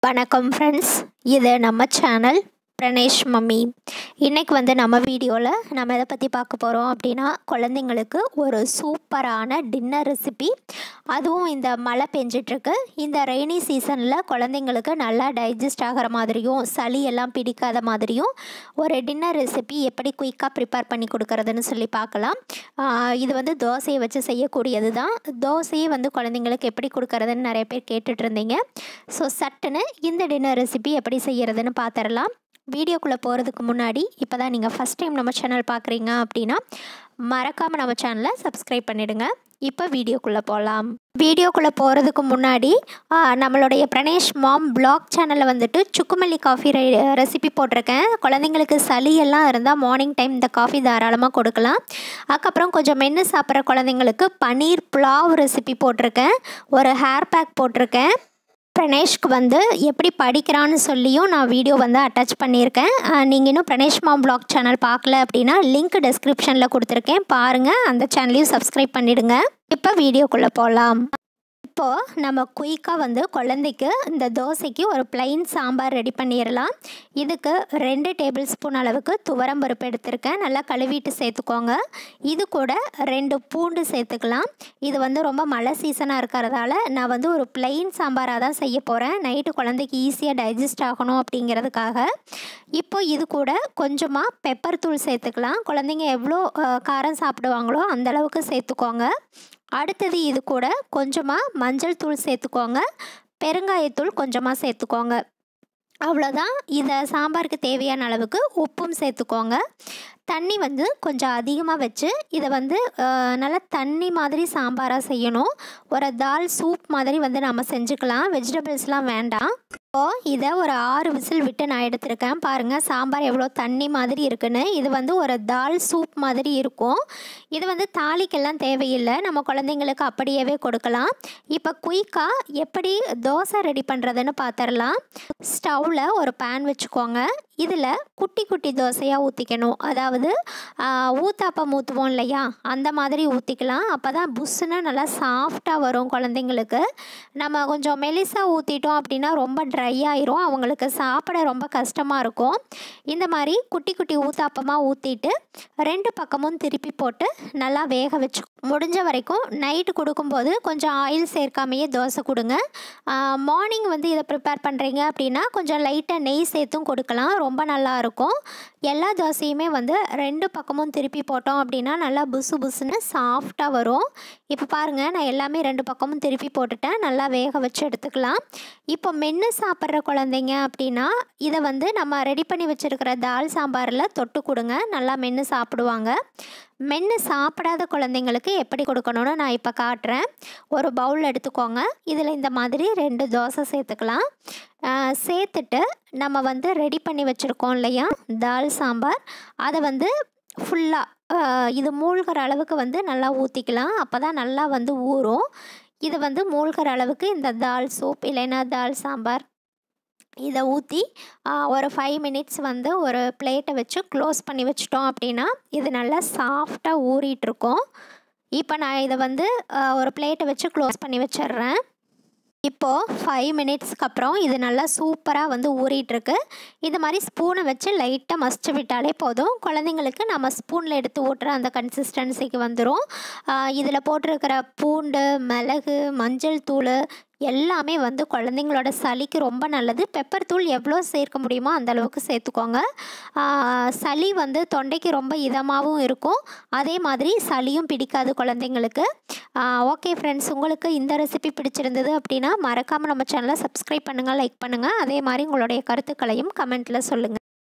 வணக்கம் ஃப்ரெண்ட்ஸ் இது நம்ம சேனல் பிரணேஷ் மம்மி இன்றைக்கி வந்து நம்ம வீடியோவில் நம்ம எதை பற்றி பார்க்க போகிறோம் அப்படின்னா குழந்தைங்களுக்கு ஒரு சூப்பரான டின்னர் ரெசிபி அதுவும் இந்த மழை பெஞ்சிட்ருக்கு இந்த ரெய்னி சீசனில் குழந்தைங்களுக்கு நல்லா டைஜஸ்ட் ஆகிற மாதிரியும் சளி எல்லாம் பிடிக்காத மாதிரியும் ஒரு டின்னர் ரெசிபி எப்படி குயிக்காக ப்ரிப்பேர் பண்ணி கொடுக்கறதுன்னு சொல்லி பார்க்கலாம் ஆஹ் இது வந்து தோசையை வச்சு செய்யக்கூடியது தான் தோசையை வந்து குழந்தைங்களுக்கு எப்படி கொடுக்கறதுன்னு நிறைய பேர் கேட்டுட்டு இருந்தீங்க ஸோ சட்டுன்னு இந்த டின்னர் ரெசிபி எப்படி செய்யறதுன்னு பார்த்துடலாம் வீடியோக்குள்ளே போகிறதுக்கு முன்னாடி இப்போ தான் நீங்கள் ஃபஸ்ட் டைம் நம்ம சேனல் பார்க்குறீங்க அப்படின்னா மறக்காமல் நம்ம சேனலை சப்ஸ்கிரைப் பண்ணிடுங்க இப்போ வீடியோக்குள்ளே போகலாம் வீடியோக்குள்ளே போகிறதுக்கு முன்னாடி ஆ, நம்மளுடைய பிரணேஷ் மாம் பிளாக் சேனலில் வந்துட்டு சுக்குமல்லி காஃபி ரெசிபி போட்டிருக்கேன் குழந்தைங்களுக்கு சளி எல்லாம் இருந்தால் மார்னிங் டைம் இந்த காஃபி தாராளமாக கொடுக்கலாம் அதுக்கப்புறம் கொஞ்சம் மென்று சாப்பிட்ற குழந்தைங்களுக்கு பன்னீர் புலாவ் ரெசிபி போட்டிருக்கேன் ஒரு ஹேர் பேக் போட்டிருக்கேன் பிரணேஷ்க்கு வந்து எப்படி படிக்கிறான்னு சொல்லியும் நான் வீடியோ வந்து அட்டாச் பண்ணியிருக்கேன் நீங்கள் இன்னும் பிரணேஷ் மாம் பிளாக் சேனல் பார்க்கல அப்படின்னா லிங்க் டெஸ்கிரிப்ஷனில் கொடுத்துருக்கேன் பாருங்கள் அந்த சேனலையும் சப்ஸ்கிரைப் பண்ணிவிடுங்க இப்போ வீடியோக்குள்ளே போகலாம் இப்போது நம்ம குயிக்காக வந்து குழந்தைக்கு இந்த தோசைக்கு ஒரு plain சாம்பார் ரெடி பண்ணிடலாம் இதுக்கு ரெண்டு டேபிள் ஸ்பூன் அளவுக்கு துவரம் பருப்பு எடுத்திருக்கேன் நல்லா கழுவிட்டு சேர்த்துக்கோங்க இது கூட ரெண்டு பூண்டு சேர்த்துக்கலாம் இது வந்து ரொம்ப மழை சீசனாக இருக்கிறதால நான் வந்து ஒரு plain சாம்பாராக தான் செய்ய போகிறேன் நைட்டு குழந்தைக்கு ஈஸியாக டைஜஸ்ட் ஆகணும் அப்படிங்கிறதுக்காக இப்போ இது கூட கொஞ்சமாக பெப்பர் தூள் சேர்த்துக்கலாம் குழந்தைங்க எவ்வளோ அஹ், காரம் சாப்பிடுவாங்களோ அந்த அளவுக்கு சேர்த்துக்கோங்க அடுத்தது இது கூட கொஞ்சமாக மஞ்சள் தூள் சேர்த்துக்கோங்க பெருங்காயத்தூள் கொஞ்சமாக சேர்த்துக்கோங்க அவ்வளோதான் இதை சாம்பாருக்கு தேவையான அளவுக்கு உப்பும் சேர்த்துக்கோங்க தண்ணி வந்து கொஞ்சம் அதிகமாக வச்சு இதை வந்து அஹ், நல்லா தண்ணி மாதிரி சாம்பாராக செய்யணும் ஒரு தால் சூப் மாதிரி வந்து நம்ம செஞ்சுக்கலாம் வெஜிடபிள்ஸ்லாம் வேண்டாம் இப்போது இதை ஒரு ஆறு விசில் விட்டு நான் எடுத்திருக்கேன் பாருங்கள் சாம்பார் எவ்வளோ தண்ணி மாதிரி இருக்குன்னு இது வந்து ஒரு தால் சூப் மாதிரி இருக்கும் இது வந்து தாளிக்கெல்லாம் தேவையில்லை நம்ம குழந்தைங்களுக்கு அப்படியே கொடுக்கலாம் இப்போ குயிக்காக எப்படி தோசை ரெடி பண்ணுறதுன்னு பார்த்துடலாம் ஸ்டவ்வில் ஒரு பேன் வச்சுக்கோங்க இதில் குட்டி குட்டி தோசையாக ஊற்றிக்கணும் அதாவது ஆஹ், ஊத்தாப்பம் ஊற்றுவோம் இல்லையா அந்த மாதிரி ஊற்றிக்கலாம் அப்போ தான் புஷ்ஷுன்னு நல்லா சாஃப்டாக வரும் குழந்தைங்களுக்கு நம்ம கொஞ்சம் மெலிசாக ஊற்றிட்டோம் அப்படின்னா ரொம்ப ட்ரை ஆயிரும் அவங்களுக்கு சாப்பிட ரொம்ப கஷ்டமாக இருக்கும் இந்த மாதிரி குட்டி குட்டி ஊத்தாப்பமாக ஊற்றிட்டு ரெண்டு பக்கமும் திருப்பி போட்டு நல்லா வேக வச்சு முடிஞ்ச வரைக்கும் நைட்டு கொடுக்கும்போது கொஞ்சம் ஆயில் சேர்க்காமையே தோசை கொடுங்க மார்னிங் வந்து இதை ப்ரிப்பேர் பண்ணுறீங்க அப்படின்னா கொஞ்சம் லைட்டாக நெய் சேர்த்தும் கொடுக்கலாம் ரொம்ப நல்லா இருக்கும் எல்லா தோசையுமே வந்து ரெண்டு பக்கமும் திருப்பி போட்டோம் அப்படின்னா நல்லா புசு புசுன்னு சாஃப்டாக வரும் இப்போ பாருங்கள் நான் எல்லாமே ரெண்டு பக்கமும் திருப்பி போட்டுட்டேன் நல்லா வேக வச்சு எடுத்துக்கலாம் இப்போ மென்று சாப்பிட்ற குழந்தைங்க அப்படின்னா இதை வந்து நம்ம ரெடி பண்ணி வச்சுருக்கிற தால் சாம்பாரில் தொட்டு கொடுங்க நல்லா மென்று சாப்பிடுவாங்க மென்று சாப்பிடாத குழந்தைங்களுக்கு எப்படி கொடுக்கணும்னு நான் இப்போ காட்டுறேன் ஒரு பவுல் எடுத்துக்கோங்க இதில் இந்த மாதிரி ரெண்டு தோசை சேர்த்துக்கலாம் ஆஹ் சேர்த்துட்டு நம்ம வந்து ரெடி பண்ணி வச்சுருக்கோம் இல்லையா தால் சாம்பார் அதை வந்து ஃபுல்லாக இது மூழ்கிற அளவுக்கு வந்து நல்லா ஊற்றிக்கலாம் அப்போ தான் நல்லா வந்து ஊறும் இது வந்து மூழ்கிற அளவுக்கு இந்த தால் சூப் இல்லைன்னா தால் சாம்பார் இதை ஊற்றி ஒரு ஃபைவ் மினிட்ஸ் வந்து ஒரு பிளேட்டை வச்சு க்ளோஸ் பண்ணி வச்சிட்டோம் அப்படின்னா இது நல்லா சாஃப்டாக ஊறிட்டுருக்கும் இப்போ நான் இதை வந்து ஆ, ஒரு பிளேட்டை வச்சு க்ளோஸ் பண்ணி வச்சிடுறேன் இப்போது ஃபைவ் மினிட்ஸ்க்கு அப்புறம் இது நல்லா சூப்பராக வந்து ஊறிட்டுருக்கு இது மாதிரி ஸ்பூனை வச்சு லைட்டாக மசிச்சு விட்டாலே போதும் குழந்தைங்களுக்கு நம்ம ஸ்பூனில் எடுத்து ஊட்டுற அந்த கன்சிஸ்டன்சிக்கு வந்துடும் இதில் போட்டிருக்கிற பூண்டு மிளகு மஞ்சள் தூள் எல்லாமே வந்து குழந்தைங்களோட சளிக்கு ரொம்ப நல்லது பெப்பர் தூள் எவ்வளோ சேர்க்க முடியுமோ அந்த அளவுக்கு சேர்த்துக்கோங்க ஆஹ் சளி வந்து தொண்டைக்கு ரொம்ப இதமாகவும் இருக்கும் அதே மாதிரி சளியும் பிடிக்காது குழந்தைங்களுக்கு ஓகே ஃப்ரெண்ட்ஸ் உங்களுக்கு இந்த ரெசிபி பிடிச்சிருந்தது அப்படின்னா மறக்காமல் நம்ம சேனலை சப்ஸ்கிரைப் பண்ணுங்கள் லைக் பண்ணுங்கள் அதே மாதிரி உங்களுடைய கருத்துக்களையும் கமெண்ட்டில் சொல்லுங்கள்